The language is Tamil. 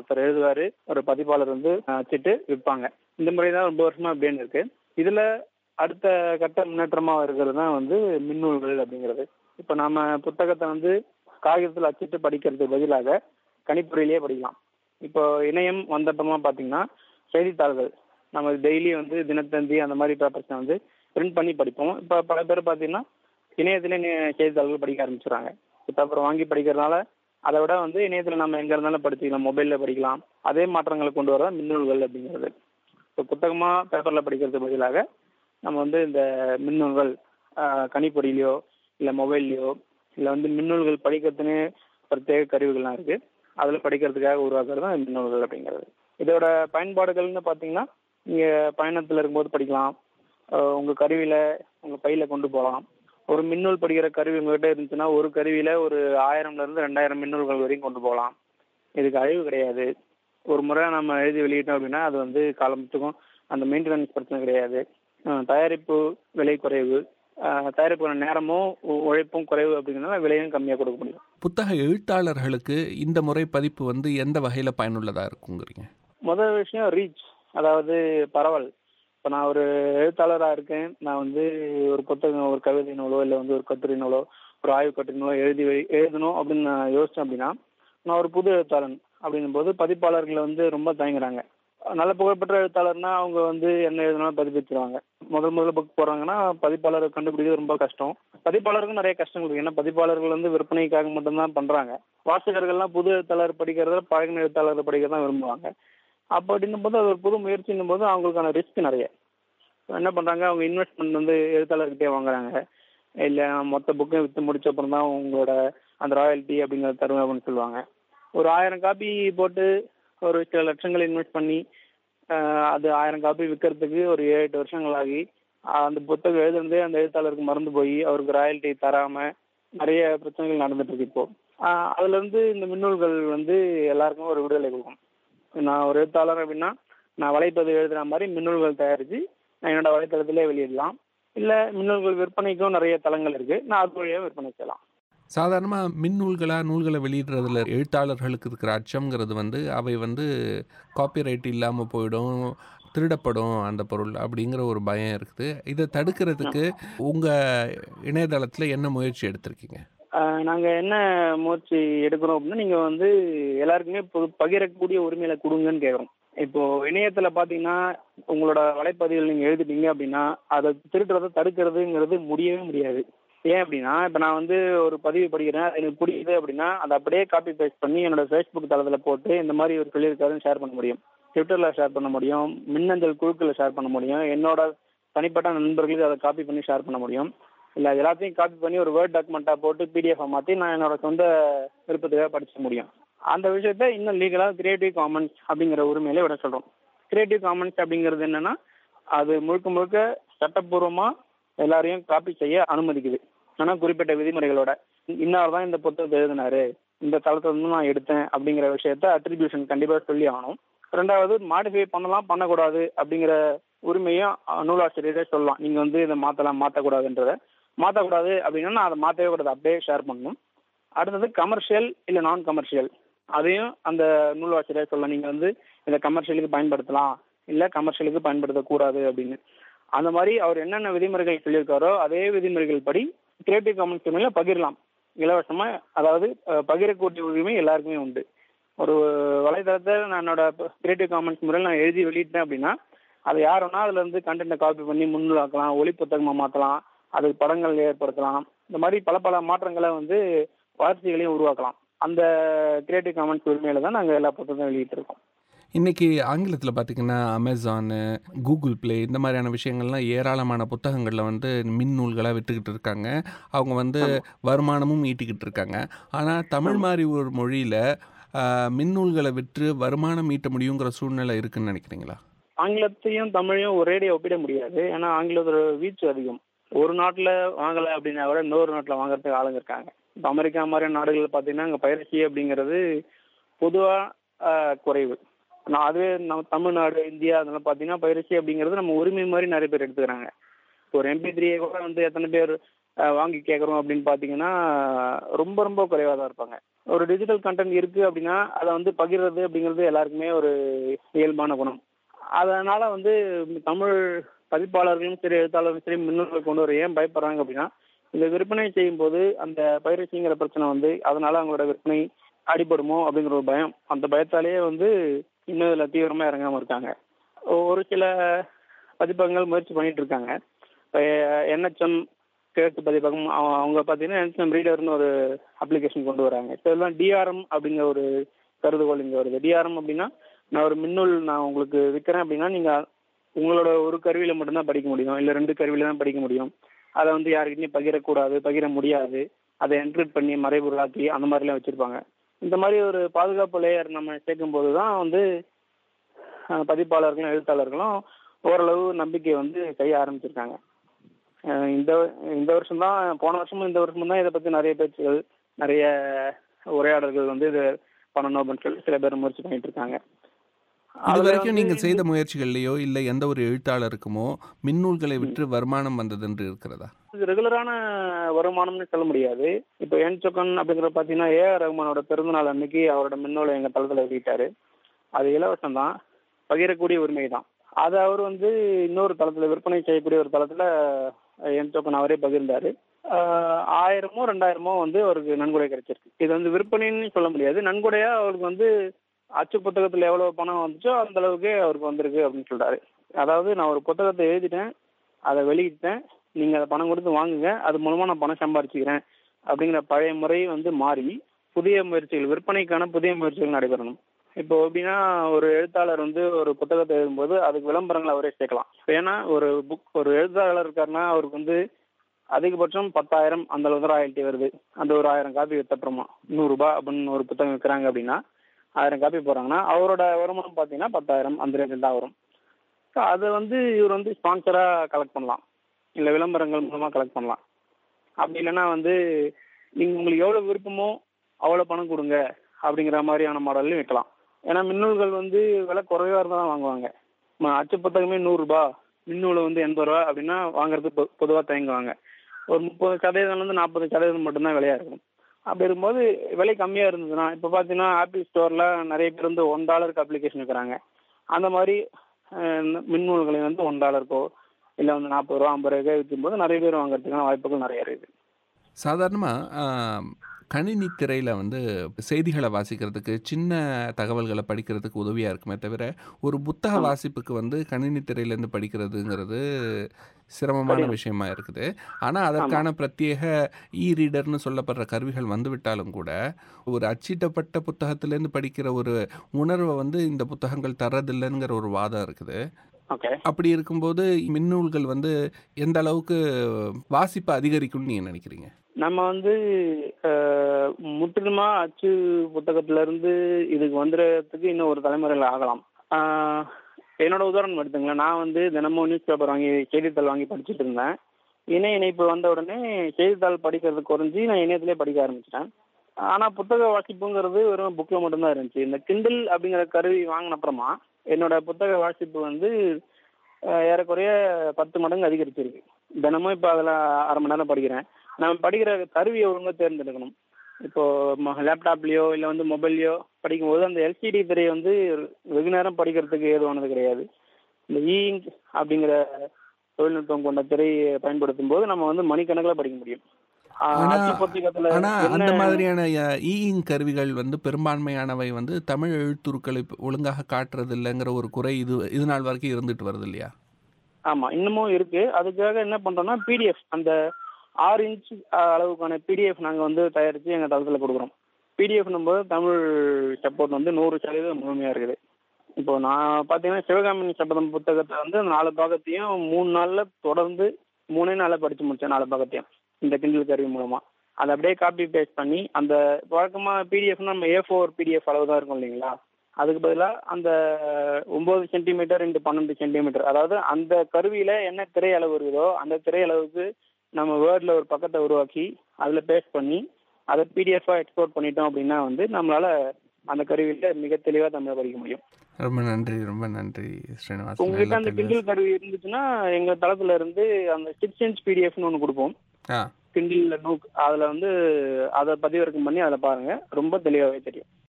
ஒருத்தர் எழுதுவாரு ஒரு பதிப்பாளர் வந்து அச்சிட்டு விற்பாங்க இந்த முறை தான் ரொம்ப வருஷமா அப்படின்னு இருக்கு இதுல அடுத்த கட்ட முன்னேற்றமா இருக்கிறது தான் வந்து மின்னூல்கள் அப்படிங்கிறது இப்ப நாம புத்தகத்தை வந்து காகிதத்தில் அச்சிட்டு படிக்கிறதுக்கு பதிலாக கணிப்பொறியிலேயே படிக்கலாம் இப்போ இணையம் வந்தப்பமா பாத்தீங்கன்னா செய்தித்தாள்கள் நம்ம டெய்லி வந்து தினத்தந்தி அந்த மாதிரி பேப்பர்ஸை வந்து பிரிண்ட் பண்ணி படிப்போம் இப்போ பல பேர் பார்த்தீங்கன்னா இணையத்திலே நே- செய்தித்தாள்கள் படிக்க ஆரம்பிச்சிடுறாங்க பேப்பர் வாங்கி படிக்கிறதுனால அதை விட வந்து இணையத்தில் நம்ம எங்க இருந்தாலும் படிச்சுக்கலாம் மொபைலில் படிக்கலாம் அதே மாற்றங்களை கொண்டு வர மின்னூல்கள் அப்படிங்கிறது இப்போ புத்தகமாக பேப்பரில் படிக்கிறதுக்கு பதிலாக நம்ம வந்து இந்த மின்னூல்கள் ஆஹ், கணிப்பொறியிலையோ இல்லை மொபைல்லையோ இல்லை வந்து மின்னூல்கள் படிக்கிறதுன்னு பிரத்யேக கருவிகள்லாம் இருக்கு அதில் படிக்கிறதுக்காக உருவாக்குறது தான் மின்னூல்கள் அப்படிங்கிறது இதோட பயன்பாடுகள்னு பார்த்தீங்கன்னா நீங்கள் பயணத்தில் இருக்கும்போது படிக்கலாம் ஆஹ், உங்க கருவியில உங்க பையில கொண்டு போகலாம் ஒரு மின்னூல் படிக்கிற கருவி உங்ககிட்ட இருந்துச்சுன்னா ஒரு கருவியில ஒரு ஆயிரம்ல இருந்து ரெண்டாயிரம் மின்னூல்கள் வரையும் கொண்டு போகலாம் இதுக்கு அழிவு கிடையாது ஒரு முறை நம்ம எழுதி வெளியிட்டோம் அப்படின்னா அது வந்து காலத்துக்கும் அந்த மெயின்டெனன்ஸ் பிரச்சனை கிடையாது ஆஹ் தயாரிப்பு விலை குறைவு ஆஹ் தயாரிப்புக்கான நேரமும் உ- உழைப்பும் குறைவு அப்படிங்கிறதுனால விலையும் கம்மியாக கொடுக்க முடியும் புத்தக எழுத்தாளர்களுக்கு இந்த முறை பதிப்பு வந்து எந்த வகையில் பயனுள்ளதாக இருக்குங்கிறீங்க முதல் விஷயம் ரீச் அதாவது பரவல் இப்போ நான் ஒரு எழுத்தாளராக இருக்கேன் நான் வந்து ஒரு புத்தகம் ஒரு கவிதை நூலோ இல்லை வந்து ஒரு கட்டுரை நூலோ ஒரு ஆய்வு கட்டுரை நூலோ எழுதி வை- எழுதணும் அப்படின்னு நான் யோசிச்சேன் அப்படின்னா நான் ஒரு புது எழுத்தாளன் அப்படின்னும் போது பதிப்பாளர்களை வந்து ரொம்ப தயங்குறாங்க நல்ல புகழ்பெற்ற எழுத்தாளர்னா அவங்க வந்து என்ன எழுதினாலும் பதிப்பிச்சிருவாங்க முதல் முதல்ல புக் போடுறாங்கன்னா பதிப்பாளரை கண்டுபிடிக்கிறது ரொம்ப கஷ்டம் பதிப்பாளருக்கும் நிறைய கஷ்டங்கள் இருக்கு ஏன்னா பதிப்பாளர்கள் வந்து விற்பனைக்காக மட்டும்தான் பண்றாங்க வாசகர்கள்லாம் புது எழுத்தாளர் படிக்கிறத பழகின எழுத்தாளர் படிக்கிறத தான் விரும்புவாங்க அப்போ அப்படின்னும் போது அது ஒரு புது முயற்சின்னும் போது அவங்களுக்கான ரிஸ்க் நிறைய என்ன பண்றாங்க அவங்க இன்வெஸ்ட்மெண்ட் வந்து எழுத்தாளர்கிட்டே வாங்குறாங்க இல்ல மொத்த புக்கையும் வித்து முடிச்ச அப்புறம் தான் உங்களோட அந்த ராயல்ட்டி அப்படிங்கறத தருவேன் அப்படின்னு சொல்லுவாங்க ஒரு ஆயிரம் காப்பி போட்டு ஒரு சில லட்சங்கள் இன்வெஸ்ட் பண்ணி ஆஹ், அது ஆயிரம் காப்பி விற்கிறதுக்கு ஒரு ஏழு எட்டு வருஷங்கள் ஆகி ஆஹ், அந்த புத்தகம் எழுதுனதே அந்த எழுத்தாளருக்கு மறந்து போய் அவருக்கு ராயல்ட்டி தராம நிறைய பிரச்சனைகள் நடந்துட்டு இருக்கு இப்போ ஆஹ், அதுல இருந்து இந்த மின்னூல்கள் வந்து எல்லாருக்கும் ஒரு விடுதலை கொடுக்கும் நான் ஒரு எழுத்தாளர் அப்படின்னா நான் வலைப்பதிவு எழுதுற மாதிரி மின்னூல்கள் தயாரிச்சு நான் என்னோட வலைத்தளத்திலே வெளியிடலாம் இல்ல மின்னூல்கள் விற்பனைக்கும் நிறைய தளங்கள் இருக்கு நான் அது வழியாக விற்பனை செய்யலாம் சாதாரணமாக மின்னூல்களாக நூல்களை வெளியிடுறதுல எழுத்தாளர்களுக்கு இருக்கிற அச்சம்ங்கிறது வந்து அவை வந்து காப்பிரைட் இல்லாமல் போயிடும் திருடப்படும் அந்த பொருள் அப்படிங்கிற ஒரு பயம் இருக்குது இதை தடுக்கிறதுக்கு உங்கள் இணையதளத்தில் என்ன முயற்சி எடுத்திருக்கீங்க ஆஹ் நாங்க என்ன முயற்சி எடுக்கிறோம் அப்படின்னா நீங்க வந்து எல்லாருக்குமே பொது- பகிரக்கூடிய உரிமையில கொடுங்கன்னு கேக்குறோம் இப்போ இணையத்துல பாத்தீங்கன்னா உங்களோட வலைப்பதிவில் நீங்க எழுதிட்டீங்க அப்படின்னா அதை திருடுறதை தடுக்கிறதுங்கிறது முடியவே முடியாது ஏன் அப்படின்னா இப்ப நான் வந்து ஒரு பதிவு படிக்கிறேன் அது எனக்கு பிடிக்குது அப்படின்னா அதை அப்படியே காப்பி பேஸ்ட் பண்ணி என்னோட ஃபேஸ்புக் தளத்துல போட்டு இந்த மாதிரி ஒரு சொல்லியிருக்காருன்னு ஷேர் பண்ண முடியும் ட்விட்டர்ல ஷேர் பண்ண முடியும் மின்னஞ்சல் குழுக்களை ஷேர் பண்ண முடியும் என்னோட தனிப்பட்ட நண்பர்களுக்கு அதை காப்பி பண்ணி ஷேர் பண்ண முடியும் இல்ல அது எல்லாத்தையும் காப்பி பண்ணி ஒரு வேர்ட் டாக்குமெண்ட்டா போட்டு பிடிஎஃப் மாத்தி நான் என்னோட சொந்த விருப்பத்துக்காக படிச்சுக்க முடியும் அந்த விஷயத்த இன்னும் லீகலா கிரியேட்டிவ் காமன்ஸ் அப்படிங்கிற உரிமையில விட சொல்றோம் கிரியேட்டிவ் காமன்ஸ் அப்படிங்கிறது என்னன்னா அது முழுக்க முழுக்க சட்டப்பூர்வமா எல்லாரையும் காப்பி செய்ய அனுமதிக்குது ஆனா குறிப்பிட்ட விதிமுறைகளோட இன்னார் தான் இந்த புத்தகத்தை எழுதினாரு இந்த தளத்துல இருந்து நான் எடுத்தேன் அப்படிங்கிற விஷயத்த அட்ரிபியூஷன் கண்டிப்பா சொல்லி ஆகணும் ரெண்டாவது மாடிஃபை பண்ணலாம் பண்ணக்கூடாது அப்படிங்கிற உரிமையும் அஹ், நூலாசிரியரே சொல்லலாம் நீங்க வந்து இதை மாத்தலாம் மாத்தக்கூடாதுன்றத மாத்தக்கூடாது அப்படின்னா நான் அதை மாத்தவே கூடாது அப்படியே ஷேர் பண்ணணும் அடுத்தது கமர்ஷியல் இல்ல நான் கமர்ஷியல் அதையும் அந்த நூலாசிரியர் சொல்லலாம் நீங்க வந்து இதை கமர்ஷியலுக்கு பயன்படுத்தலாம் இல்ல கமர்ஷியலுக்கு பயன்படுத்தக்கூடாது அப்படின்னு அந்த மாதிரி அவர் என்னென்ன விதிமுறைகள் சொல்லியிருக்காரோ அதே விதிமுறைகள் படி கிரியேட்டிவ் காமன்ஸ் உரிமையில பகிரலாம் இலவசமா அதாவது அஹ், பகிரக்கூடிய உரிமை எல்லாருக்குமே உண்டு ஒரு வலைதளத்தை நான் என்னோட கிரியேட்டிவ் காமன்ஸ் முறையில் நான் எழுதி வெளியிட்டேன் அப்படின்னா அதை யார் வேணா அதுல இருந்து கண்டென்ட்டை காப்பி பண்ணி முன்னுலாக்கலாம் ஒளி புத்தகமா மாத்தலாம் அதுக்கு படங்கள் ஏற்படுத்தலாம் இந்த மாதிரி பல பல மாற்றங்களை வந்து வளர்ச்சிகளையும் உருவாக்கலாம் அந்த கிரியேட்டிவ் காமன்ஸ் உரிமையில தான் நாங்க எல்லா புத்தகங்களும் வெளியிட்டு இருக்கோம் இன்னைக்கு ஆங்கிலத்தில் பார்த்தீங்கன்னா அமேசானு கூகுள் ப்ளே இந்த மாதிரியான விஷயங்கள்லாம் ஏராளமான புத்தகங்களில் வந்து மின் நூல்களாக விற்றுக்கிட்டு இருக்காங்க அவங்க வந்து வருமானமும் ஈட்டிக்கிட்டு இருக்காங்க ஆனால் தமிழ் மாதிரி ஒரு மொழியில் மின்னூல்களை விற்று வருமானம் ஈட்ட முடியுங்கிற சூழ்நிலை இருக்குன்னு நினைக்கிறீங்களா ஆங்கிலத்தையும் தமிழையும் ஒரேடியா ஒப்பிட முடியாது ஏன்னா ஆங்கிலத்தோட வீச்சு அதிகம் ஒரு நாட்டுல வாங்கல அப்படின்னா கூட இன்னொரு நாட்டுல வாங்குறதுக்கு ஆளுங்க இருக்காங்க இப்போ அமெரிக்கா மாதிரியான நாடுகள் பார்த்தீங்கன்னா அங்கே பயிற்சி அப்படிங்கிறது பொதுவா ஆஹ், குறைவு நான் அதுவே நம்ம தமிழ்நாடு இந்தியா அதெல்லாம் பார்த்தீங்கன்னா பயிற்சி அப்படிங்கிறது நம்ம உரிமை மாதிரி நிறைய பேர் எடுத்துக்கிறாங்க இப்போ ஒரு எம்பி த்ரீயை கூட வந்து எத்தனை பேர் அஹ், வாங்கி கேட்குறோம் அப்படின்னு பார்த்தீங்கன்னா ரொம்ப ரொம்ப குறைவாக தான் இருப்பாங்க ஒரு டிஜிட்டல் கண்டென்ட் இருக்கு அப்படின்னா அதை வந்து பகிர்றது அப்படிங்கிறது எல்லாருக்குமே ஒரு இயல்பான குணம் அதனால வந்து தமிழ் பதிப்பாளர்களும் சரி எழுத்தாளர்களும் சரி முன்னோர்கள் கொண்டு வர ஏன் பயப்படுறாங்க அப்படின்னா இந்த விற்பனை செய்யும் போது அந்த பைரசிங்கிற பிரச்சனை வந்து அதனால அவங்களோட விற்பனை அடிபடுமோ அப்படிங்கிற ஒரு பயம் அந்த பயத்தாலேயே வந்து இன்னும் இதில் தீவிரமாக இறங்காம இருக்காங்க ஒரு சில பதிப்பகங்கள் முயற்சி பண்ணிட்டு இருக்காங்க இப்போ என்ஹெச்எம் கிழக்கு பதிப்பகம் அவ- அவங்க பார்த்தீங்கன்னா என்ஹெச்எம் ரீடர்னு ஒரு அப்ளிகேஷன் கொண்டு வராங்க இப்போ இதெல்லாம் டிஆர்எம் அப்படிங்கிற ஒரு கருதுகோள் இங்கே வருது டிஆர்எம் அப்படின்னா நான் ஒரு மின்னூல் நான் உங்களுக்கு விற்கிறேன் அப்படின்னா நீங்கள் உங்களோட ஒரு கருவியில மட்டும்தான் படிக்க முடியும் இல்லை ரெண்டு கருவியில தான் படிக்க முடியும் அதை வந்து யாருக்கிட்டையும் பகிரக்கூடாது பகிர முடியாது அதை என்ட்ரிட் பண்ணி மறைபொருளாக்கி அந்த மாதிரிலாம் வச்சிருப்பாங்க இந்த மாதிரி ஒரு பாதுகாப்பு லேயர் நம்ம சேர்க்கும் போது தான் வந்து அஹ், பதிப்பாளர்களும் எழுத்தாளர்களும் ஓரளவு நம்பிக்கை வந்து செய்ய ஆரம்பிச்சிருக்காங்க அஹ், இந்த இந்த வருஷம் தான் போன வருஷமும் இந்த வருஷமும் தான் இதை பத்தி நிறைய பேச்சுகள் நிறைய உரையாடல்கள் வந்து இது பண்ணணும் அப்படின்னு சொல்லி சில பேர் முயற்சி பண்ணிட்டு இருக்காங்க இது அதுல வரைக்கும் வந்து நீங்க செய்த முயற்சிகள்லையோ இல்லை எந்த ஒரு எழுத்தாளருக்குமோ மின்னூல்களை விற்று வருமானம் வந்தது என்று இருக்கிறதா இது ரெகுலரான வருமானம்னு சொல்ல முடியாது இப்போ என் சொக்கன் அப்படிங்கிற பார்த்தீங்கன்னா ஏஆர் ரஹ்மானோட பிறந்தநாள் அன்னைக்கு அவரோட மின்னோலை எங்கள் தளத்தில் வெளியிட்டாரு அது இலவசம் தான் பகிரக்கூடிய உரிமை தான் அதை அவர் வந்து இன்னொரு தளத்தில் விற்பனை செய்யக்கூடிய ஒரு தளத்தில் என் சொக்கன் அவரே பகிர்ந்தாரு ஆஹ் ஆயிரமோ ரெண்டாயிரமோ வந்து அவருக்கு நன்கொடை கிடைச்சிருக்கு இது வந்து விற்பனைன்னு சொல்ல முடியாது நன்கொடையா அவருக்கு வந்து அச்சு புத்தகத்தில் எவ்வளோ பணம் வந்துச்சோ அந்த அளவுக்கு அவருக்கு வந்திருக்கு அப்படின்னு சொல்றாரு அதாவது நான் ஒரு புத்தகத்தை எழுதிட்டேன் அதை வெளியிட்டேன் நீங்க அதை பணம் கொடுத்து வாங்குங்க அது மூலமா நான் பணம் சம்பாரிச்சுக்கிறேன் அப்படிங்கிற பழைய முறை வந்து மாறி புதிய முயற்சிகள் விற்பனைக்கான புதிய முயற்சிகள் நடைபெறணும் இப்போ எப்படின்னா ஒரு எழுத்தாளர் வந்து ஒரு புத்தகத்தை எழுதும்போது அதுக்கு விளம்பரங்கள் அவரே சேர்க்கலாம் ஏன்னா ஒரு புக் ஒரு எழுத்தாளர் இருக்காருன்னா அவருக்கு வந்து அதிகபட்சம் பத்தாயிரம் அந்த அளவு ராயல்ட்டி வருது அந்த ஒரு ஆயிரம் காப்பி வித்தப்புறமா நூறு ரூபாய் அப்படின்னு ஒரு புத்தகம் விற்கிறாங்க அப்படின்னா ஆயிரம் காப்பி போறாங்கன்னா அவரோட வருமானம் பார்த்தீங்கன்னா பத்தாயிரம் அந்த ரேஞ்சில் தான் வரும் So அதை வந்து இவர் வந்து ஸ்பான்சரா கலெக்ட் பண்ணலாம் இல்லை விளம்பரங்கள் மூலமா கலெக்ட் பண்ணலாம் அப்படி இல்லைன்னா வந்து நீங்க உங்களுக்கு எவ்வளவு விருப்பமோ அவ்வளவு பணம் கொடுங்க அப்படிங்கிற மாதிரியான மாடல்லையும் வைக்கலாம் ஏன்னா மின்னூல்கள் வந்து விலை குறைவா இருந்தா தான் வாங்குவாங்க ம- அச்சு புத்தகமே நூறு ரூபாய் மின்னூல் வந்து எண்பது ரூபா அப்படின்னா வாங்குறதுக்கு பொ- பொதுவா தயங்குவாங்க ஒரு முப்பது சதவீதம் வந்து நாற்பது சதவீதம் மட்டும்தான் விலையா இருக்கும் அப்படி இருக்கும்போது விலை கம்மியா இருந்ததுன்னா இப்போ பார்த்தீங்கன்னா ஆப்பிள் ஸ்டோர்ல நிறைய பேர் வந்து ஒன் டாலருக்கு அப்ளிகேஷன் இருக்கிறாங்க அந்த மாதிரி அஹ், மின்னூல்களை வந்து ஒன் டாலருக்கோ இல்லை வந்து நாற்பது ரூபா ஐம்பது ரூபாய் விற்கும்போது நிறைய பேர் வாங்குறதுக்கான வாய்ப்புகள் நிறைய இருக்குது சாதாரணமாக கணினி திரையில் வந்து செய்திகளை வாசிக்கிறதுக்கு சின்ன தகவல்களை படிக்கிறதுக்கு உதவியாக இருக்குமே தவிர ஒரு புத்தக ஆமா. வாசிப்புக்கு வந்து கணினி திரையிலேருந்து படிக்கிறதுங்கிறது சிரமமான கடினம். விஷயமா இருக்குது ஆனால் அதற்கான பிரத்யேக இ ரீடர்னு சொல்லப்படுற கருவிகள் வந்துவிட்டாலும் கூட ஒரு அச்சிட்டப்பட்ட புத்தகத்திலேருந்து படிக்கிற ஒரு உணர்வை வந்து இந்த புத்தகங்கள் தரதில்லைங்கிற ஒரு வாதம் இருக்குது ஓகே அப்படி இருக்கும்போது மின்னூல்கள் வந்து எந்த அளவுக்கு வாசிப்பை அதிகரிக்கும்னு நீங்கள் நினைக்கிறீங்க நம்ம வந்து அஹ், முற்றிலுமா அச்சு புத்தகத்துல இருந்து இதுக்கு வந்துடுறதுக்கு இன்னும் ஒரு தலைமுறையில் ஆகலாம் அஹ், என்னோட உதாரணம் எடுத்துங்களேன் நான் வந்து தினமும் நியூஸ் பேப்பர் வாங்கி செய்தித்தாள் வாங்கி படிச்சுட்டு இருந்தேன் இணைய இணைப்பு வந்த உடனே செய்தித்தாள் படிக்கிறது குறைஞ்சி நான் இணையத்திலே படிக்க ஆரம்பிச்சிட்டேன் ஆனா புத்தக வாசிப்புங்கிறது வெறும் புக்ல மட்டும்தான் இருந்துச்சு இந்த கிண்டில் அப்படிங்கிற கருவி வாங்கின அப்புறமா என்னோட புத்தக வாசிப்பு வந்து அஹ், ஏறக்குறைய பத்து மடங்கு அதிகரிச்சிருக்கு தினமும் இப்போ அதில் அரை மணி நேரம் படிக்கிறேன் நம்ம படிக்கிற கருவியை ஒழுங்கா தேர்ந்தெடுக்கணும் இப்போ லேப்டாப்லயோ இல்லை வந்து மொபைல்லையோ படிக்கும்போது அந்த எல்சிடி திரையை வந்து வெகு நேரம் படிக்கிறதுக்கு ஏதுவானது கிடையாது இந்த இ இங்க் அப்படிங்கிற தொழில்நுட்பம் கொண்ட திரையை பயன்படுத்தும் போது நம்ம வந்து மணிக்கணக்கில் படிக்க முடியும் ஆஹ் ஆனா- அச்சு புத்தகத்துல ஆனா அந்த என்ன- மாதிரியான இ கருவிகள் வந்து பெரும்பான்மையானவை வந்து தமிழ் எழுத்துருக்களை ஒழுங்காக காட்டுறது இல்லைங்கிற ஒரு குறை இது இது நாள் வரைக்கும் இருந்துட்டு வருது இல்லையா ஆமா இன்னமும் இருக்கு அதுக்காக என்ன பண்றோம்னா பிடிஎஃப் அந்த ஆறு இன்ச் அளவுக்கான பிடிஎஃப் நாங்க வந்து தயாரிச்சு எங்க தளத்துல கொடுக்குறோம் பிடிஎஃப் போது தமிழ் சப்போர்ட் வந்து நூறு சதவீதம் முழுமையா இருக்குது இப்போ நான் பாத்தீங்கன்னா சிவகாமினி சபதம் புத்தகத்தை வந்து நாலு பாகத்தையும் மூணு நாள்ல தொடர்ந்து மூணே நாள்ல படிச்சு முடிச்சேன் நாலு பாகத்தையும் இந்த கிண்டில் கருவி மூலமா அதை அப்படியே காப்பி பேஸ்ட் பண்ணி அந்த வழக்கமா பிடிஎஃப்னா நம்ம ஏ ஃபோர் பிடிஎஃப் அளவு தான் இருக்கும் இல்லைங்களா அதுக்கு பதிலாக அந்த ஒன்பது சென்டிமீட்டர் இன்ட்டு பன்னெண்டு சென்டிமீட்டர் அதாவது அந்த கருவியில என்ன திரை அளவு இருக்குதோ அந்த திரை அளவுக்கு நம்ம வேர்டில் ஒரு பக்கத்தை உருவாக்கி அதில் பேஸ்ட் பண்ணி அதை பிடிஎஃபாக எக்ஸ்போர்ட் பண்ணிட்டோம் அப்படின்னா வந்து நம்மளால அந்த கருவியில மிக தெளிவாக தமிழை படிக்க முடியும் ரொம்ப நன்றி ரொம்ப நன்றி ஸ்ரீனிவாசன் உங்ககிட்ட நல்ல அந்த தெளிவா- கிண்டில் கருவி இருந்துச்சுன்னா எங்க தளத்துல இருந்து அந்த சிக்ஸ் இன்ச் பிடிஎஃப்னு ஒன்று கொடுப்போம் ஆ கிண்டில் நூக் அதில் வந்து அதை பதிவிறக்கம் பண்ணி அதில் பாருங்க ரொம்ப தெளிவாகவே தெரியும்